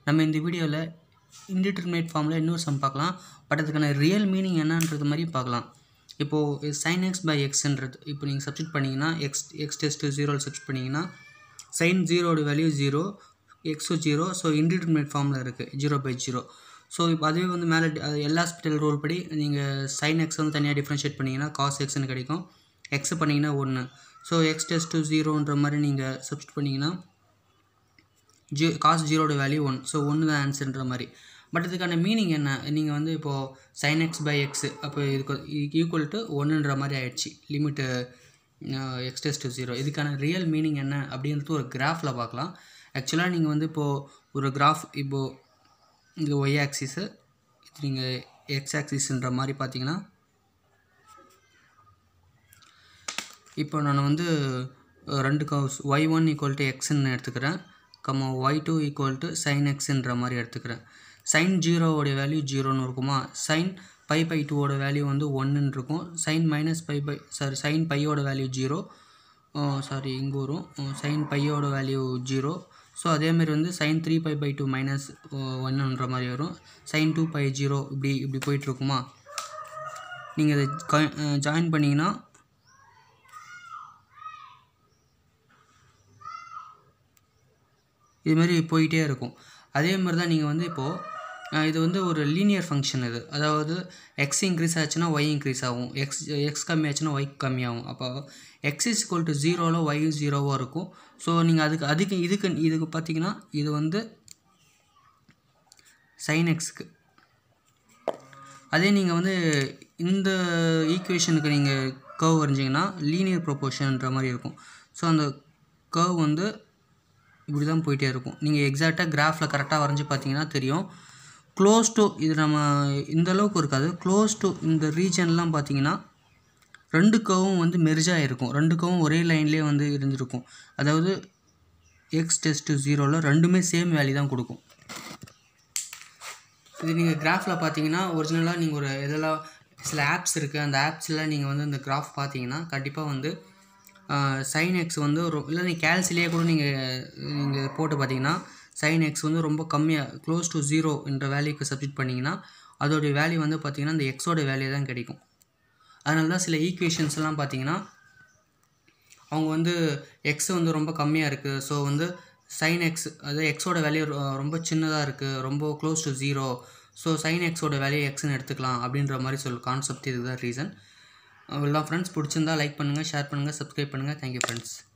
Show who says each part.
Speaker 1: நம்ம இந்த வீடியோவில் இன்டிட்டர்மினேட் ஃபார்மில் இன்னொரு சம் பார்க்கலாம் பட் அதுக்கான ரியல் மீனிங் என்னன்றது மாதிரி பார்க்கலாம் இப்போது சைன் எக்ஸ் பை எக்ஸ்ன்றது இப்போ நீங்கள் சப்ஸ்டிட் பண்ணிங்கன்னா எக்ஸ் எக்ஸ் டெஸ்ட் ஜீரோவில் சப்ஸ்டிட் பண்ணிங்கன்னா சைன் ஜீரோட வேல்யூ ஜீரோ எக்ஸும் ஜீரோ ஸோ இன்டிட்டர்மினேட் ஃபார்மில் இருக்குது ஜீரோ பை ஜீரோ ஸோ இப்போ அதுவே வந்து மேலே எல்லா ஹாஸ்பிட்டல் ரூல் படி நீங்கள் சைன் எக்ஸ் வந்து தனியாக டிஃப்ரென்ஷியேட் பண்ணிங்கன்னா காஸ் எக்ஸ்னு கிடைக்கும் எக்ஸ் பண்ணிங்கன்னா ஒன்று ஸோ எக்ஸ் டெஸ்ட் ஜீரோன்ற மாதிரி நீங்கள் சப்ஸ்டிட் பண்ணிங்கன்னா ஜீ காஸ் ஜீரோட வேல்யூ ஒன் ஸோ ஒன்று தான் ஆன்சர்ன்ற மாதிரி பட் இதுக்கான மீனிங் என்ன நீங்கள் வந்து இப்போது சைன் எக்ஸ் பை எக்ஸ் அப்போ இதுக்கு ஈக்குவல் டு ஒன்றுன்ற மாதிரி ஆயிடுச்சு லிமிட்டு எக்ஸ் டெஸ்ட் ஜீரோ இதுக்கான ரியல் மீனிங் என்ன அப்படின்றது ஒரு கிராஃபில் பார்க்கலாம் ஆக்சுவலாக நீங்கள் வந்து இப்போது ஒரு கிராஃப் இப்போது இது ஒய் ஆக்சிஸு இது நீங்கள் எக்ஸ் ஆக்சிஸ்ன்ற மாதிரி பார்த்தீங்கன்னா இப்போ நான் வந்து ரெண்டு curves y one equal to எக்ஸ்ன்னு எடுத்துக்கிறேன் comma y two equal to sine எக்ஸுன்ற மாதிரி எடுத்துக்கிறேன் சைன் ஜீரோவோடைய வேல்யூ ஜீரோன்னு இருக்குமா சைன் பை பை டூவோட வேல்யூ வந்து ஒன்றுன்னு இருக்கும் sine minus pi pi sorry sine பையோட வேல்யூ ஜீரோ சாரி இங்கே வரும் சைன் பையோட வேல்யூ ஜீரோ ஸோ அதேமாரி வந்து sine three pi pi two minus ஒன்றுன்ற மாதிரி வரும் சைன் டூ பை ஜீரோ இப்படி இப்படி போயிட்டுருக்குமா நீங்கள் இதை ஜாயின் பண்ணிங்கன்னா இதுமாரி போயிட்டே இருக்கும் அதே மாதிரி தான் நீங்கள் வந்து இப்போது இது வந்து ஒரு லீனியர் ஃபங்க்ஷன் இது அதாவது எக்ஸ் இன்க்ரீஸ் ஆச்சுன்னா ஒய் இன்க்ரீஸ் ஆகும் எக்ஸ் எக்ஸ் கம்மி ஆச்சுன்னா ஒய் கம்மியாகும் அப்போ எக்ஸ் இஸ் ஈக்குவல் டு ஜீரோவில் ஒய் ஜீரோவாக இருக்கும் ஸோ நீங்கள் அதுக்கு அதுக்கு இதுக்கு இதுக்கு பார்த்தீங்கன்னா இது வந்து சைன் எக்ஸுக்கு அதே நீங்கள் வந்து இந்த ஈக்குவேஷனுக்கு நீங்கள் கர்வ் வரைஞ்சிங்கன்னா லீனியர் ப்ரொப்போர்ஷன்ற மாதிரி இருக்கும் ஸோ அந்த கர்வ் வந்து இப்படி தான் போயிட்டே இருக்கும் நீங்கள் எக்ஸாக்டாக கிராஃபில் கரெக்டாக வரைஞ்சி பார்த்தீங்கன்னா தெரியும் க்ளோஸ் டு இது நம்ம இந்த அளவுக்கு இருக்காது க்ளோஸ் டு இந்த ரீஜன்லாம் பார்த்தீங்கன்னா ரெண்டு கவும் வந்து மெர்ஜாக இருக்கும் ரெண்டு கவும் ஒரே லைன்லேயே வந்து இருந்திருக்கும் அதாவது எக்ஸ் டெஸ்ட் ஜீரோவில் ரெண்டுமே சேம் வேல்யூ தான் கொடுக்கும் இது நீங்கள் கிராஃபில் பார்த்தீங்கன்னா ஒரிஜினலாக நீங்கள் ஒரு இதெல்லாம் சில ஆப்ஸ் இருக்குது அந்த ஆப்ஸில் நீங்கள் வந்து இந்த கிராஃப் பார்த்தீங்கன்னா கண்டிப்பாக வந்து சைன் எக்ஸ் வந்து ஒரு இல்லை நீங்கள் கேல்சிலேயே கூட நீங்கள் நீங்கள் போட்டு பார்த்தீங்கன்னா சைன் எக்ஸ் வந்து ரொம்ப கம்மியாக க்ளோஸ் டு ஜீரோ என்ற வேல்யூக்கு சப்ஜெக்ட் பண்ணிங்கன்னா அதோடைய வேல்யூ வந்து பார்த்திங்கன்னா அந்த எக்ஸோட வேல்யூ தான் கிடைக்கும் அதனால தான் சில ஈக்குவேஷன்ஸ்லாம் பார்த்தீங்கன்னா அவங்க வந்து எக்ஸ் வந்து ரொம்ப கம்மியாக இருக்குது ஸோ வந்து சைன் எக்ஸ் அது எக்ஸோட வேல்யூ ரொம்ப சின்னதாக இருக்குது ரொம்ப close to zero so sine எக்ஸோட வேல்யூ எக்ஸ்னு எடுத்துக்கலாம் அப்படின்ற மாதிரி சொல் கான்செப்ட் இதுதான் ரீசன் அவ்வளோதான் ஃப்ரெண்ட்ஸ் பிடிச்சிருந்தா லைக் பண்ணுங்கள் ஷேர் பண்ணுங்கள் சப்ஸ்கிரைப் பண்ணுங்கள் தேங்க்யூ ஃப்ரெண்ட்ஸ்